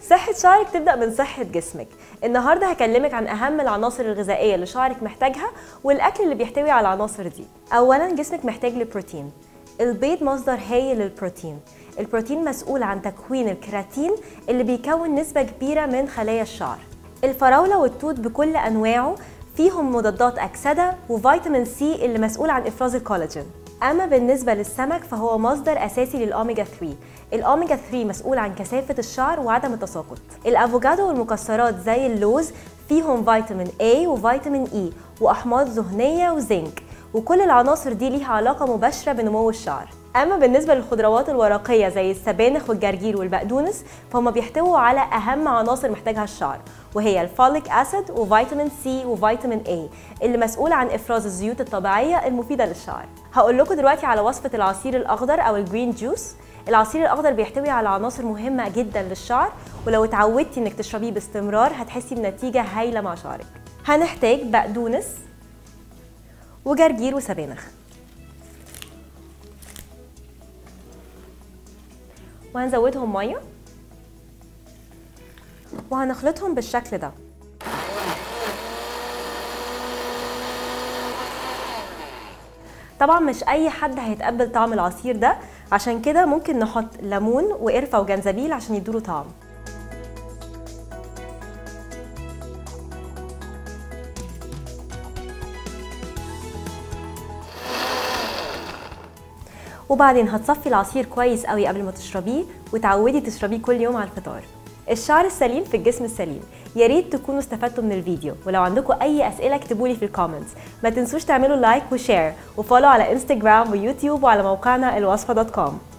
صحة شعرك تبدأ من صحة جسمك النهاردة هكلمك عن أهم العناصر الغذائية اللي شعرك محتاجها والأكل اللي بيحتوي على العناصر دي أولا جسمك محتاج لبروتين البيض مصدر هايل للبروتين البروتين مسؤول عن تكوين الكيراتين اللي بيكون نسبة كبيرة من خلايا الشعر الفراولة والتوت بكل أنواعه فيهم مضادات أكسدة وفيتامين سي اللي مسؤول عن إفراز الكولاجين أما بالنسبة للسمك فهو مصدر أساسي للأوميجا 3 الأوميجا 3 مسؤول عن كثافة الشعر وعدم التساقط الأفوكادو والمكسرات زي اللوز فيهم فيتامين A وفيتامين E وأحماض دهنية وزنك وكل العناصر دي ليها علاقة مباشرة بنمو الشعر أما بالنسبة للخضروات الورقية زي السبانخ والجرجير والبقدونس فهم بيحتووا على أهم عناصر محتاجها الشعر وهي الفوليك أسيد وفيتامين سي وفيتامين A اللي مسؤول عن إفراز الزيوت الطبيعية المفيدة للشعر هقول لكم دلوقتي على وصفة العصير الأخضر أو الجرين جوس العصير الأخضر بيحتوي على عناصر مهمة جدا للشعر ولو اتعودتي إنك تشربيه باستمرار هتحسي بنتيجة هايلة مع شعرك هنحتاج بقدونس وجرجير وسبانخ وهنزودهم ميه وهنخلطهم بالشكل ده طبعا مش اي حد هيتقبل طعم العصير ده عشان كده ممكن نحط ليمون وقرفه وجنزبيل عشان يدوله طعم وبعدين هتصفي العصير كويس قوي قبل ما تشربيه وتعودي تشربيه كل يوم على الفطار الشعر السليم في الجسم السليم يا ريت تكونوا استفدتوا من الفيديو ولو عندكم اي اسئله اكتبوا لي في الكومنتس ما تنسوش تعملوا لايك وشير وفولو على انستجرام ويوتيوب وعلى موقعنا الوصفه دوت كوم